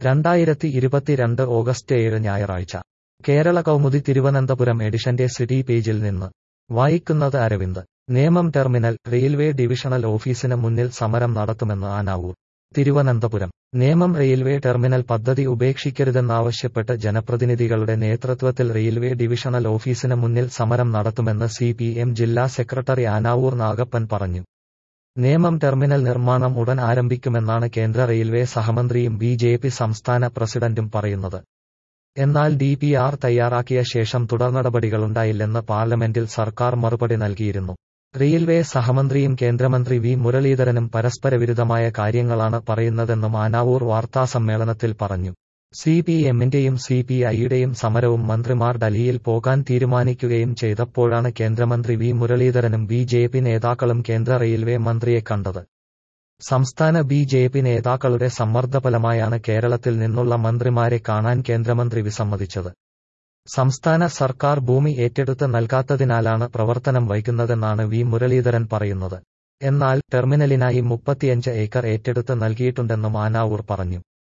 രണ്ടായിരത്തി ഇരുപത്തിരണ്ട് ഓഗസ്റ്റ് ഏഴ് ഞായറാഴ്ച കേരള കൗമുദി തിരുവനന്തപുരം എഡിഷന്റെ സിറ്റി പേജിൽ നിന്ന് വായിക്കുന്നത് Aravind Nemom terminal railway divisional ഓഫീസിന് മുന്നിൽ സമരം നടത്തുമെന്ന് ആനാവൂർ തിരുവനന്തപുരം നേമം റെയിൽവേ ടെർമിനൽ പദ്ധതി ഉപേക്ഷിക്കരുതെന്നാവശ്യപ്പെട്ട് ജനപ്രതിനിധികളുടെ നേതൃത്വത്തിൽ റെയിൽവേ ഡിവിഷണൽ ഓഫീസിന് മുന്നിൽ സമരം നടത്തുമെന്ന് സി ജില്ലാ സെക്രട്ടറി ആനാവൂർ നാഗപ്പൻ പറഞ്ഞു നേമം ടെർമിനൽ നിർമ്മാണം ഉടൻ ആരംഭിക്കുമെന്നാണ് കേന്ദ്ര റെയിൽവേ സഹമന്ത്രിയും ബി ജെ പി സംസ്ഥാന പ്രസിഡന്റും പറയുന്നത് എന്നാൽ ഡി പി ആർ തയ്യാറാക്കിയ ശേഷം തുടർനടപടികളുണ്ടായില്ലെന്ന് പാർലമെന്റിൽ സർക്കാർ മറുപടി നൽകിയിരുന്നു റെയിൽവേ സഹമന്ത്രിയും കേന്ദ്രമന്ത്രി വി മുരളീധരനും പരസ്പരവിരുദ്ധമായ കാര്യങ്ങളാണ് പറയുന്നതെന്നും ആനാവൂർ വാർത്താസമ്മേളനത്തിൽ പറഞ്ഞു സി പി എമ്മിന്റെയും സി പി ഐയുടെയും സമരവും മന്ത്രിമാർ ഡൽഹിയിൽ പോകാൻ തീരുമാനിക്കുകയും ചെയ്തപ്പോഴാണ് കേന്ദ്രമന്ത്രി വി മുരളീധരനും ബി ജെ പി നേതാക്കളും കേന്ദ്ര റെയിൽവേ മന്ത്രിയെ കണ്ടത് സംസ്ഥാന ബി ജെ പി നേതാക്കളുടെ സമ്മർദ്ദഫലമായാണ് കേരളത്തിൽ നിന്നുള്ള മന്ത്രിമാരെ കാണാൻ കേന്ദ്രമന്ത്രി വിസമ്മതിച്ചത് സംസ്ഥാന സർക്കാർ ഭൂമി ഏറ്റെടുത്ത് നൽകാത്തതിനാലാണ് പ്രവർത്തനം വൈകുന്നതെന്നാണ് വി മുരളീധരൻ പറയുന്നത് എന്നാൽ ടെർമിനലിനായി മുപ്പത്തിയഞ്ച് ഏക്കർ ഏറ്റെടുത്ത് നൽകിയിട്ടുണ്ടെന്നും ആനാവൂർ പറഞ്ഞു